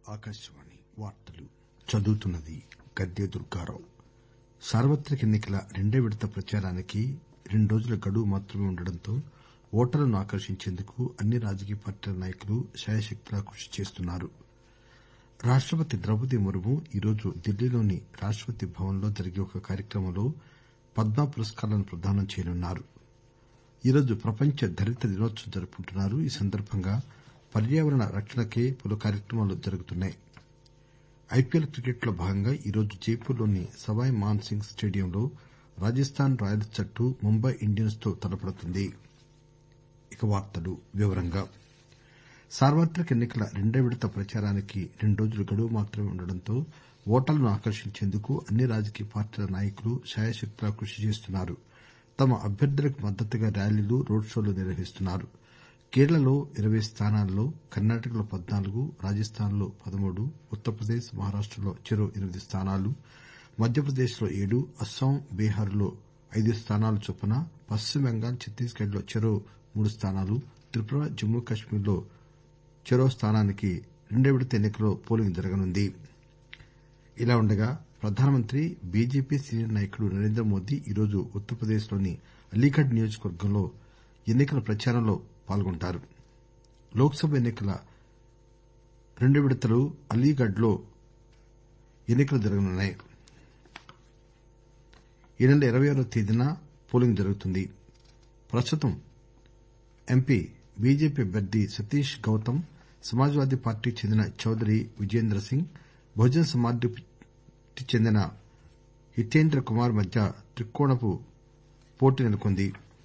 ఆకాశవాణి వార్తలు చదువుతున్నది గద్దె దుర్గారావు సార్వత్రిక ఎన్నికల రెండో విడత ప్రచారానికి రెండు రోజుల గడువు మాత్రమే ఉండడంతో ఓటర్లను ఆకర్షించేందుకు అన్ని రాజకీయ పార్టీల నాయకులు శాయశక్తులా కృషి చేస్తున్నారు రాష్టపతి ద్రౌపది ముర్ము ఈరోజు ఢిల్లీలోని రాష్టపతి భవన్ లో జరిగే ఒక కార్యక్రమంలో పద్మ పురస్కారాలను ప్రదానం చేయనున్నారు ఈరోజు ప్రపంచ దళిత దినోత్సవం జరుపుకుంటున్నారు ఈ సందర్బంగా పర్యావరణ రక్షణకై పలు కార్యక్రమాలు జరుగుతున్నాయి ఐపీఎల్ క్రికెట్ లో భాగంగా ఈరోజు జైపూర్ లోని సవాయ్ మాన్ సింగ్ స్టేడియంలో రాజస్థాన్ రాయల్స్ జట్టు ముంబై ఇండియన్స్ తో తలపడుతుంది సార్వత్రిక ఎన్నికల రెండో విడత ప్రచారానికి రెండు రోజుల గడువు మాత్రమే ఉండడంతో ఓటర్లను ఆకర్షించేందుకు అన్ని రాజకీయ పార్టీల నాయకులు శాయశక్తులా కృషి చేస్తున్నారు తమ అభ్యర్థులకు మద్దతుగా ర్యాలీలు రోడ్ షోలు నిర్వహిస్తున్నారు కేరళలో ఇరవై స్థానాల్లో కర్ణాటకలో పద్నాలుగు రాజస్థాన్ లో పదమూడు ఉత్తరప్రదేశ్ మహారాష్టలో చెరో ఎనిమిది స్థానాలు మధ్యప్రదేశ్ లో ఏడు అస్పాం బీహార్ లో ఐదు స్థానాల చొప్పున పశ్చిమ బెంగాల్ ఛత్తీస్ గఢ్ లో చెరో మూడు స్థానాలు త్రిపుర జమ్మూ కశ్మీర్ లో చెరో స్థానానికి రెండో విడత ఎన్నికల్లో పోలింగ్ జరగనుంది ఇలా ఉండగా ప్రధానమంత్రి బీజేపీ సీనియర్ నాయకుడు నరేంద్ర మోదీ ఈరోజు ఉత్తరప్రదేశ్ లోని అలీఘడ్ నియోజకవర్గంలో ఎన్నికల ప్రచారంలో పాల్గొంటారు లోక్ సభ ఎన్నికల రెండు విడతలు అలీఘడ్ లో ఎన్నికలు జరగనున్నాయి ఈ నెల ఇరవై ఆరవ తేదీన పోలింగ్ జరుగుతుంది ప్రస్తుతం ఎంపీ బీజేపీ అభ్యర్థి సతీష్ గౌతమ్ సమాజ్ వాదీ పార్టీకి చెందిన చౌదరి విజయేంద్ర సింగ్ బహుజన్ సమాజ్ పార్టీకి చెందిన హితేంద్ర కుమార్ మధ్య త్రికోణపు పోటీ నెలకొంది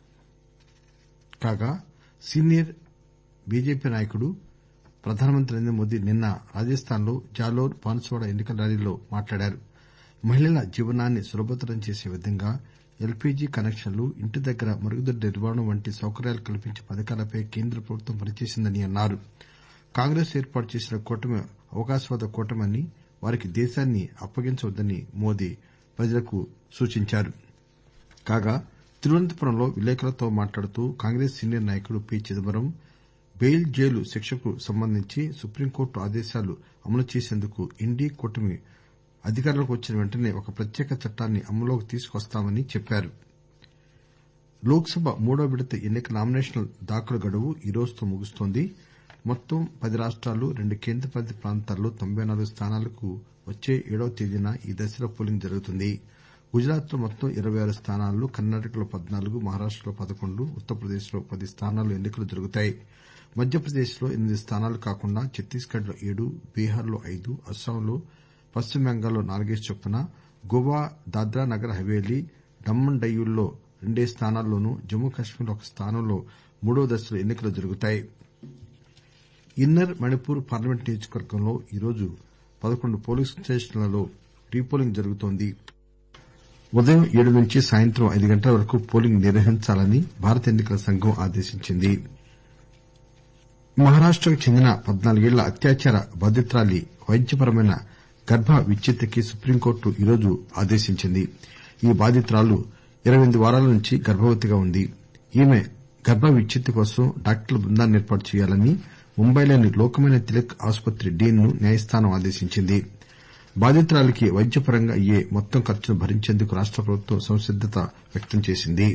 కాగా సీనియర్ బీజేపీ నాయకుడు ప్రధానమంత్రి నరేంద్ర మోదీ నిన్న రాజస్థాన్ లో జాలోర్ బాన్స్వాడ ఎన్నికల ర్యాలీలో మాట్లాడారు మహిళల జీవనాన్ని సులభతరం చేసే విధంగా ఎల్పీజీ కనెక్షన్లు ఇంటి దగ్గర మరుగుదొడ్డి నిర్మాణం వంటి సౌకర్యాలు కల్పించే పథకాలపై కేంద్ర ప్రభుత్వం పనిచేసిందని అన్నారు కాంగ్రెస్ ఏర్పాటు చేసిన కూటమి అవకాశవాద కూటమి అని వారికి దేశాన్ని అప్పగించవద్దని మోదీ ప్రజలకు సూచించారు కాగా తిరువనంతపురంలో విలేకరులతో మాట్లాడుతూ కాంగ్రెస్ సీనియర్ నాయకుడు పి చిదంబరం బెయిల్ జైలు శిక్షకు సంబంధించి సుప్రీంకోర్టు ఆదేశాలు అమలు చేసేందుకు ఎన్డీఏ కూటమి అధికారంలోకి వచ్చిన వెంటనే ఒక ప్రత్యేక చట్టాన్ని అమల్లోకి తీసుకువస్తామని చెప్పారు లోక్ సభ మూడో విడత ఎన్నికల నామినేషన్ల దాఖలు గడువు ఈ రోజుతో ముగుస్తోంది మొత్తం పది రాష్టాలు రెండు కేంద్ర పాలిత ప్రాంతాల్లో తొంభై నాలుగు స్థానాలకు వచ్చే ఏడవ తేదీన ఈ దశలో పోలింగ్ జరుగుతుంది గుజరాత్ లో మొత్తం ఇరవై ఆరు స్థానాల్లో కర్ణాటకలో పద్నాలుగు మహారాష్టలో పదకొండు ఉత్తరప్రదేశ్ లో పది స్థానాల్లో ఎన్నికలు జరుగుతాయి మధ్యప్రదేశ్ లో ఎనిమిది స్థానాలు కాకుండా ఛత్తీస్ గఢ్ లో ఏడు బీహార్ లో ఐదు అస్పాంలో పశ్చిమ బెంగాల్లో నాలుగేసి చొప్పున గోవా దాద్రా నగర్ హవేలీ డామన్ డయ్యూల్లో రెండేసి స్థానాల్లోనూ జమ్మూ కశ్మీర్ లో ఒక స్థానంలో మూడవ దశలో ఎన్నికలు జరుగుతాయి ఇన్నర్ మణిపూర్ పార్లమెంట్ నియోజకవర్గంలో ఈరోజు పదకొండు పోలింగ్ స్టేషన్లలో రీపోలింగ్ జరుగుతోంది ఉదయం ఏడు నుంచి సాయంత్రం ఐదు గంటల వరకు పోలింగ్ నిర్వహించాలని భారత ఎన్నికల సంఘం ఆదేశించింది మహారాష్టకు చెందిన పద్నాలుగేళ్ల అత్యాచార బాధితురాలి వైద్యపరమైన గర్భ విచ్ఛేదికి సుప్రీంకోర్టు ఈరోజు ఆదేశించింది ఈ బాధితురాలు ఇరవై ఎనిమిది వారాల నుంచి గర్భవతిగా ఉంది ఈమె గర్భ విచ్ఛేది కోసం డాక్టర్ల బృందాన్ని ఏర్పాటు చేయాలని ముంబైలోని లోకమాన్య తిలక్ ఆసుపత్రి డీన్ ను న్యాయస్థానం ఆదేశించింది బాధితురాలికి వైద్యపరంగా అయ్యే మొత్తం ఖర్చును భరించేందుకు రాష్ట ప్రభుత్వం సంసిద్దత వ్యక్తం చేసింది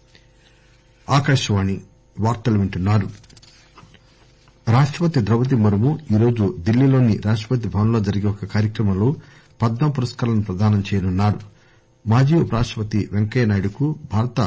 రాష్టపతి ద్రౌపది ముర్ము ఈరోజు ఢిల్లీలోని రాష్టపతి భవన్ లో జరిగే ఒక కార్యక్రమంలో పద్మ పురస్కారాలను ప్రదానం చేయనున్నారు మాజీ ఉపరాష్టపతి వెంకయ్యనాయుడుకు భారత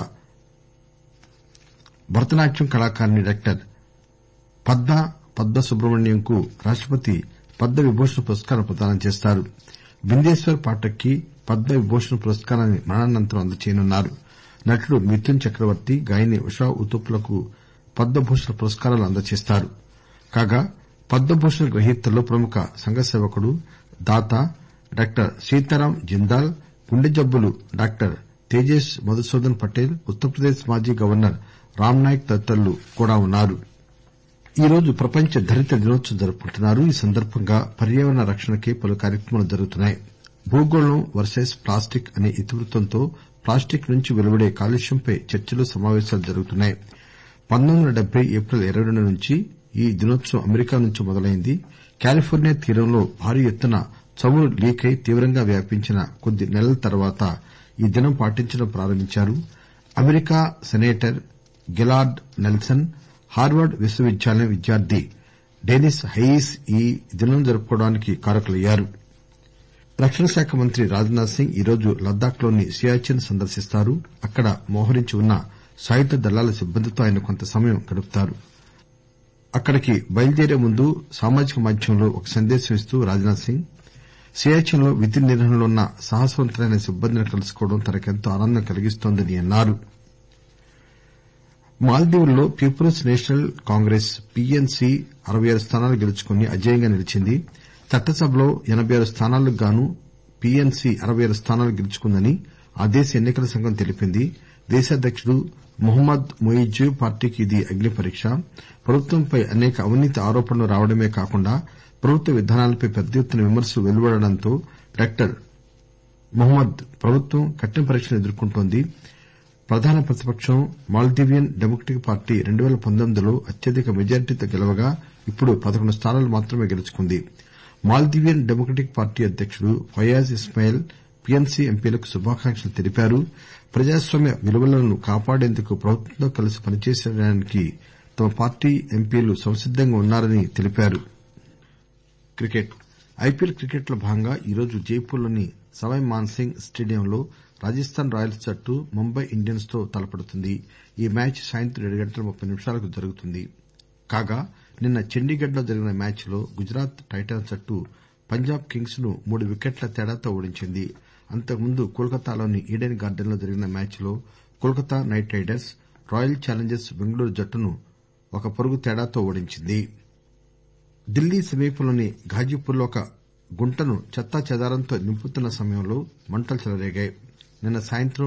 భరతనాట్యం కళాకారిణి డాక్టర్ పద్మ పద్మ సుబ్రహ్మణ్యంకు రాష్టపతి పద్మ విభూషణ్ పురస్కారం ప్రదానం చేస్తారు బిందేశ్వర్ పాఠక్ కి పద్మ విభూషణ్ పురస్కారాన్ని మరణానంతరం అందజేయనున్నారు నటుడు మిథున్ చక్రవర్తి గాయని ఉషా ఉతూప్ లకు పద్మభూషణ్ పురస్కారాలు అందజేస్తారు కాగా పద్మభూషణ్ గ్రహీతల్లో ప్రముఖ సంఘసేవకుడు దాత డాక్టర్ సీతారాం జిందాల్ గుండె జబ్బులు డాక్టర్ తేజేశ్ మధుసూదన్ పటేల్ ఉత్తరప్రదేశ్ మాజీ గవర్నర్ రామ్ నాయక్ తదితరులు కూడా ఉన్నారు ఈరోజు ప్రపంచ దళిత దినోత్సవం జరుపుకుంటున్నారు ఈ సందర్బంగా పర్యావరణ రక్షణకై పలు కార్యక్రమాలు జరుగుతున్నాయి భూగోళం వర్సెస్ ప్లాస్టిక్ అనే ఇతివృత్తంతో ప్లాస్టిక్ నుంచి వెలువడే కాలుష్యంపై చర్చలు సమావేశాలు జరుగుతున్నాయి పంతొమ్మిది వందల డెబ్బై ఏప్రిల్ ఇరవై రెండు నుంచి ఈ దినోత్సవం అమెరికా నుంచి మొదలైంది కాలిఫోర్నియా తీరంలో భారీ ఎత్తున చమురు లీకై తీవ్రంగా వ్యాపించిన కొద్ది నెలల తర్వాత ఈ దినం పాటించడం ప్రారంభించారు America senator Gaylord Nelson Harvard విశ్వవిద్యాలయం విద్యార్థి డెనిస్ హెయిస్ ఈ దినం జరుపుకోవడానికి కారకులయ్యారు రక్షణ శాఖ మంత్రి రాజ్ నాథ్ సింగ్ ఈరోజు లద్దాఖ్ లోని సియాచిన్ సందర్శిస్తారు అక్కడ మోహరించి ఉన్న సాయుధ దళాల సిబ్బందితో ఆయన కొంత సమయం గడుపుతారు అక్కడికి బయలుదేరే ముందు సామాజిక మాధ్యమంలో ఒక సందేశం ఇస్తూ రాజ్ నాథ్ సింగ్ సియాచిన్ లో విధి నిర్వహణలో ఉన్న సాహసవంతులైన సిబ్బందిని కలుసుకోవడం తనకెంతో ఆనందం కలిగిస్తోందని అన్నారు మాల్దీవుల్లో పీపుల్స్ నేషనల్ కాంగ్రెస్ పీఎన్సీ అరవై ఆరు స్థానాలు గెలుచుకుని అజేయంగా నిలిచింది చట్టసభలో ఎనబై ఆరు స్థానాలకు గాను పీఎన్సీ అరవై ఆరు స్థానాలు గెలుచుకుందని ఆ దేశ ఎన్ని కల సంఘం తెలిపింది దేశాధ్యకుడు మొహమ్మద్ మొయిజ్ పార్టీకి ఇది అగ్నిపరీక్ష ప్రభుత్వంపై అనేక అవినీతి ఆరోపణలు రావడమే కాకుండా ప్రభుత్వ విధానాలపై పెద్ద ఎత్తున విమర్శలు వెలువడడంతో డాక్టర్ మొహమ్మద్ ప్రభుత్వం కఠిన పరీక్షను ఎదుర్కొంటోంది ప్రధాన ప్రతిపక్షం మాల్దీవియన్ డెమోక్రటిక్ పార్టీ రెండు పేల పంతొమ్మిదిలో అత్యధిక మెజారిటీతో గెలవగా ఇప్పుడు పదకొండు స్థానాలు మాత్రమే గెలుచుకుంది మాల్దీవియన్ డెమోక్రటిక్ పార్టీ అధ్యకుడు ఫయాజ్ ఇస్మాయిల్ పీఎన్సీ ఎంపీలకు శుభాకాంక్షలు తెలిపారు ప్రజాస్వామ్య విలువలను కాపాడేందుకు ప్రభుత్వంతో కలిసి పనిచేయడానికి తమ పార్టీ ఎంపీలు సంసిద్దంగా ఉన్నారని తెలిపారు ఐపీఎల్ క్రికెట్ లో భాగంగా ఈరోజు జైపూర్ లోని సవాయ్ మాన్సింగ్ స్టేడియంలో రాజస్థాన్ రాయల్స్ జట్టు ముంబై ఇండియన్స్ తో తలపడుతుంది ఈ మ్యాచ్ సాయంత్రం ఏడు గంటల ముప్పై నిమిషాలకు జరుగుతుంది కాగా నిన్న చండీగఢ్ లో జరిగిన మ్యాచ్ లో గుజరాత్ టైటాన్స్ జట్టు పంజాబ్ కింగ్స్ ను మూడు వికెట్ల తేడాతో ఓడించింది అంతకుముందు కోల్కతాలోని ఈడెన్ గార్డెన్ లో జరిగిన మ్యాచ్ లో Kolkata Knight Riders Royal Challengers Bengaluru జట్టును ఒక పరుగు తేడాతో ఓడించింది ఢిల్లీ సమీపంలోని ఘాజీపూర్ లో ఒక గుంటను చెత్తాచెదారంతో నింపుతున్న సమయంలో మంటలు చెలరేగాయి నిన్న సాయంత్రం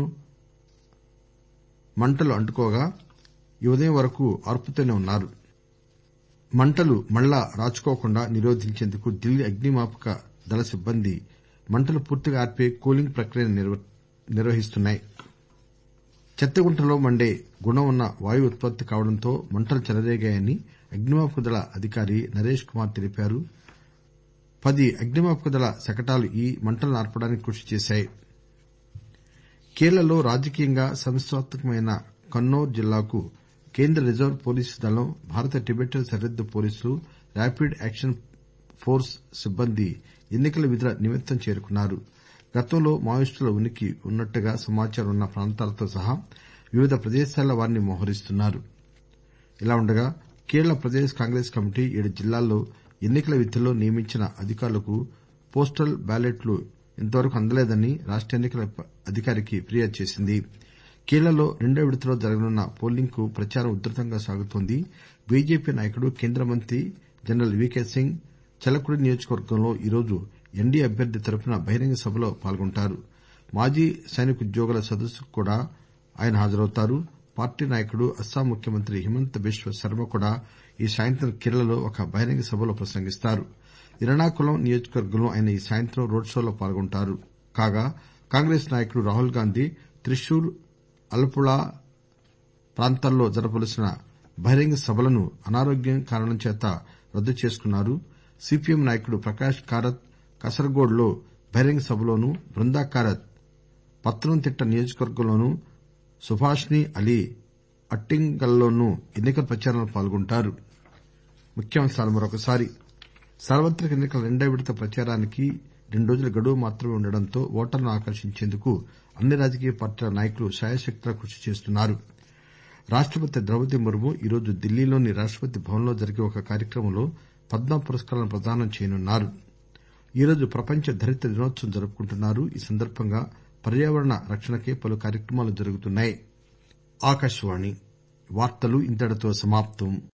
మంటలు అంటుకోగా ఈ ఉదయం వరకు ఆర్పుతూనే ఉన్నారు మంటలు మళ్లా రాచుకోకుండా నిరోధించేందుకు ఢిల్లీ అగ్నిమాపక దళ సిబ్బంది మంటలు పూర్తిగా ఆర్పే కూలింగ్ ప్రక్రియను నిర్వహిస్తున్నాయి చెత్తగుంటలో మండే గుణం ఉన్న వాయువు ఉత్పత్తి కావడంతో మంటలు చెలరేగాయని అగ్నిమాపక దళ అధికారి నరేష్ కుమార్ తెలిపారు పది అగ్నిమాపక దళ శకటాలు ఈ మంటలను ఆర్పడానికి కృషి చేశాయి కేరళలో రాజకీయంగా సమస్యాత్మకమైన కన్నౌర్ జిల్లాకు కేంద్ర రిజర్వ్ పోలీసు దళం భారత టిబెట్ సరిహద్దు పోలీసులు ర్యాపిడ్ యాక్షన్ ఫోర్స్ సిబ్బంది ఎన్ని కల విధుల నిమిత్తం చేరుకున్నారు గతంలో మావోయిస్టుల ఉనికి ఉన్నట్టుగా సమాచారం ఉన్న ప్రాంతాలతో సహా వివిధ ప్రదేశాల్లో వారిని మోహరిస్తున్నారు ఇలా ఉండగా కేరళ ప్రదేశ్ కాంగ్రెస్ కమిటీ ఏడు జిల్లాల్లో ఎన్ని కల విధుల్లో నియమించిన అధికారులకు పోస్టల్ బ్యాలెట్లు ఇంతవరకు అందలేదని రాష్ట ఎన్ని కల అధికారికి ఫిర్యాదు చేసింది కేరళలో రెండో విడతలో జరగనున్న పోలింగ్ కు ప్రచారం ఉధృతంగా సాగుతోంది బీజేపీ నాయకుడు కేంద్ర మంత్రి జనరల్ వీకే సింగ్ చలకుడి నియోజకవర్గంలో ఈరోజు ఎన్డీఏ అభ్యర్థి తరఫున బహిరంగ సభలో పాల్గొంటారు మాజీ సైనికోద్యోగుల సదస్సుకు కూడా ఆయన హాజరవుతారు పార్టీ నాయకుడు అస్సాం ముఖ్యమంత్రి హిమంత బిశ్వ శర్మ కూడా ఈ సాయంత్రం కేరళలో ఒక బహిరంగ సభలో ప్రసంగిస్తారు ఎర్నాకులం నియోజకవర్గంలో ఆయన ఈ సాయంత్రం రోడ్ షోలో పాల్గొంటారు కాగా కాంగ్రెస్ నాయకుడు రాహుల్ గాంధీ త్రిశూర్ అల్పుళా ప్రాంతాల్లో జరపవలసిన బహిరంగ సభలను అనారోగ్యం కారణం చేత రద్దు చేసుకున్నారు సీపీఎం నాయకుడు ప్రకాష్ కారత్ కసరగోడ్ లో బహిరంగ సభలోనూ బృందా కారత్ పత్తనంతిట్ట నియోజకవర్గంలోనూ సుభాషిణి అలీ అట్టింగల్లోనూ ఎన్ని కల ప్రచారంలో పాల్గొంటారు సార్వత్రిక ఎన్ని కల రెండో విడత ప్రచారానికి రెండు రోజుల గడువు మాత్రమే ఉండడంతో ఓటర్లను ఆకర్షించేందుకు అన్ని రాజకీయ పార్టీల నాయకులు శాయశక్తులా కృషి చేస్తున్నారు రాష్టపతి ద్రౌపది ముర్ము ఈరోజు ఢిల్లీలోని రాష్టపతి భవన్ లో జరిగే ఒక కార్యక్రమంలో పద్మ పురస్కారాలను ప్రదానం చేయనున్నారు ఈరోజు ప్రపంచ ధరిత్ర దినోత్సవం జరుపుకుంటున్నారు ఈ సందర్బంగా పర్యావరణ రక్షణకై పలు కార్యక్రమాలు జరుగుతున్నాయి